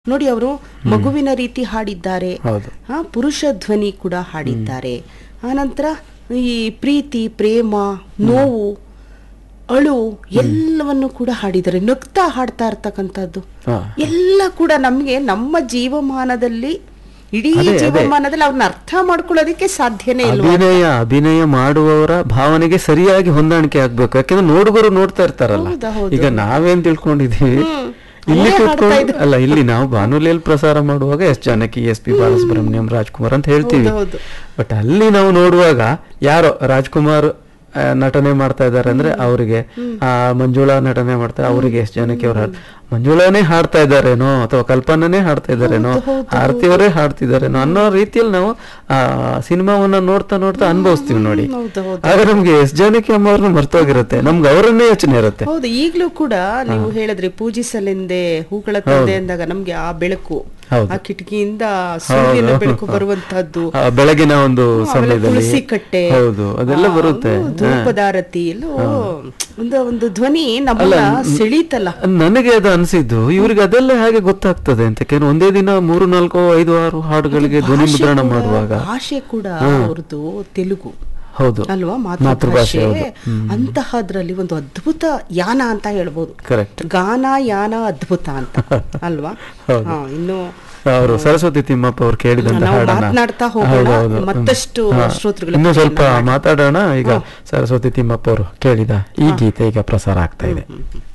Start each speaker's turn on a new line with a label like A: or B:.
A: ನೋಡಿ ಅವರು ಮಗುವಿನ ರೀತಿ ಹಾಡಿದ್ದಾರೆ
B: ಹೌದು
A: ಆ, ಪುರುಷ ಧ್ವನಿ ಕೂಡ ಹಾಡಿದ್ದಾರೆ ಆನಂತರ ಈ ಪ್ರೀತಿ ಪ್ರೇಮ ನೋವು ಅಳು ಎಲ್ಲವನ್ನು ಕೂಡ ಹಾಡಿದ್ದಾರೆ ನಗ್ತಾ ಹಾಡ್ತಾ ಇರ್ತಕ್ಕಂಥದ್ದು
B: ಹಾ.
A: ಎಲ್ಲ ಕೂಡ ನಮ್ಗೆ ನಮ್ಮ ಜೀವಮಾನದಲ್ಲಿ ಇಡೀ
B: ಅದೇ, ಅದೇ.
A: ಜೀವಮಾನದಲ್ಲಿ ಅವ್ರನ್ನ ಅರ್ಥ ಮಾಡ್ಕೊಳ್ಳೋದಕ್ಕೆ ಸಾಧ್ಯನೇ ಇಲ್ವಾ
B: ಅಭಿನಯ ಅಭಿನಯ ಮಾಡುವವರ ಭಾವನೆಗೆ ಸರಿಯಾಗಿ ಹೊಂದಾಣಿಕೆ ಆಗ್ಬೇಕು ಯಾಕಂದ್ರೆ ನೋಡುಗರು ನೋಡ್ತಾ ಇರ್ತಾರಲ್ಲ
A: ಹೌದಾ, ಹೌದು.
B: ಈಗ ನಾವೇನ್ ತಿಳ್ಕೊಂಡಿದೀವಿ ಇಲ್ಲಿ
A: ಅಲ್ಲೇ ಹಾಡ್ತಾ
B: ಕೂತ್ಕೊಂಡು
A: ಇದ್ರು.
B: ಅಲ್ಲ ಇಲ್ಲಿ ನಾವು ಬಾನುಲಿಯಲ್ಲಿ ಪ್ರಸಾರ ಮಾಡುವಾಗ S Janaki S P Balasubrahmanyam Rajkumar ಅಂತ ಹೇಳ್ತೀವಿ
A: ಹೌದು, ಹೌದು.
B: ಬಟ್ ಅಲ್ಲಿ ನಾವು ನೋಡುವಾಗ ಯಾರೋ ರಾಜ್ಕುಮಾರ್ ಆ, ನಟನೆ ಮಾಡ್ತಾ ಇದ್ದಾರೆ ಅಂದ್ರೆ ಅವರಿಗೆ ಆ ಮಂಜುಳಾ ನಟನೆ ಮಾಡ್ತಾ ಅವರಿಗೆ ಎಸ್ ಜಾನಕಿ ಅವ್ರು ಹಾಡ್ ಮಂಜುಳಾನೇ ಹಾಡ್ತಾ ಇದ್ದಾರೇನೋ ಅಥವಾ ಕಲ್ಪನಾನೇ ಹಾಡ್ತಾ ಇದ್ದಾರೇನೋ ಆರತಿಯವರೇ ಹಾಡ್ತಿದ್ದಾರೇನೋ ಅನ್ನೋ ರೀತಿಯಲ್ಲಿ ನಾವು ಆ ಸಿನಿಮಾವನ್ನ ನೋಡ್ತಾ ನೋಡ್ತಾ ಅನುಭವಿಸ್ತೀವಿ ನೋಡಿ
A: ಹೌದು ಹೌದು
B: ಆಗ ನಮ್ಗೆ ಎಸ್ ಜಾನಕಿ ಅಮ್ಮ ಅವ್ರನ್ನ ಮರ್ತೋಗಿರುತ್ತೆ ನಮ್ಗೆ ಅವರನ್ನೇ ಯೋಚನೆ ಇರುತ್ತೆ
A: ಹೌದು ಈಗ್ಲೂ ಕೂಡ ನೀವು ಹೇಳಿದ್ರಿ ಪೂಜಿಸಲೆಂದೇ ಹೂಗಳ ತಂದೆ ಅಂದಾಗ ನಮ್ಗೆ ಆ ಬೆಳಕು
B: ಹೌದು.
A: ಆ ಕಿಟಕಿಯಿಂದ ಸೂರ್ಯನ
B: ಹೌದು.
A: ಬೆಳಕು ಬರುವಂತಹದ್ದು
B: ಆ ಬೆಳಗಿನ ಒಂದು
A: ಆಮೇಲೆ
B: ಸಮಯದಲ್ಲಿ
A: ತುಳಸಿ ಕಟ್ಟೆ
B: ಹೌದು ಅದೆಲ್ಲ
A: ಆ,
B: ಬರುತ್ತೆ
A: ಒಂದು ಧೂಪದಾರತಿ ಎಲ್ಲ ಒಂದು ಒಂದು ಧ್ವನಿ ನಮ್ಮನ್ನ ಸೆಳೀತಲ್ಲ
B: ನನಗೆ ಅದು ಅನ್ಸಿದ್ದು ಇವ್ರಿಗೆ ಅದೆಲ್ಲ ಹೇಗೆ ಗೊತ್ತಾಗ್ತದೆ ಅಂತ ಯಾಕಂದ್ರೆ ಒಂದೇ ದಿನ ಮೂರು ನಾಲ್ಕು ಐದು ಆರು ಹಾಡುಗಳಿಗೆ ಧ್ವನಿ
A: ಭಾಷೆ
B: ಮುದ್ರಣ
A: ಕೂಡ-
B: ಮಾಡುವಾಗ
A: ಭಾಷೆ ಕೂಡ ಅವ್ರದ್ದು ತೆಲುಗು
B: ಹೌದು
A: ಅಲ್ವಾ
B: ಮಾತೃಭಾಷೆ
A: ಮಾತೃಭಾಷೆ
B: ಹೌದು.
A: ಅಂತಹದ್ರಲ್ಲಿ ಒಂದು ಅದ್ಭುತ ಯಾನ ಅಂತ ಹೇಳ್ಬೋದು
B: ಕರೆಕ್ಟ್
A: ಗಾನ ಯಾನ ಅದ್ಭುತ ಅಂತ ಅಲ್ವಾ
B: ಹೌದು.
A: ಹಾ, ಇನ್ನು
B: ಅವರು ಸರಸ್ವತಿ ತಿಮ್ಮಪ್ಪ ಅವ್ರು ಕೇಳಿದಂತ
A: ನಾವು
B: ಹಾಡನ್ನ
A: ಮಾತನಾಡ್ತಾ ಹೋಗೋಣ.
B: ಹೌದು, ಹೌದು. ಹ್ಮ್.
A: ಮತ್ತಷ್ಟು
B: ಹಾ.
A: ಶ್ರೋತೃಗಳ
B: ಇನ್ನು ಸ್ವಲ್ಪ
A: ಕಥೆಯನ್ನ ಮಾಡಿ.
B: ಮಾತಾಡೋಣ ಈಗ ಸರಸ್ವತಿ ತಿಮ್ಮಪ್ಪ ಅವರು ಕೇಳಿದ ಈ ಗೀತೆ ಈಗ ಪ್ರಸಾರ ಆಗ್ತಾ ಇದೆ
A: ಹ್ಮ್, ಹ್ಮ್.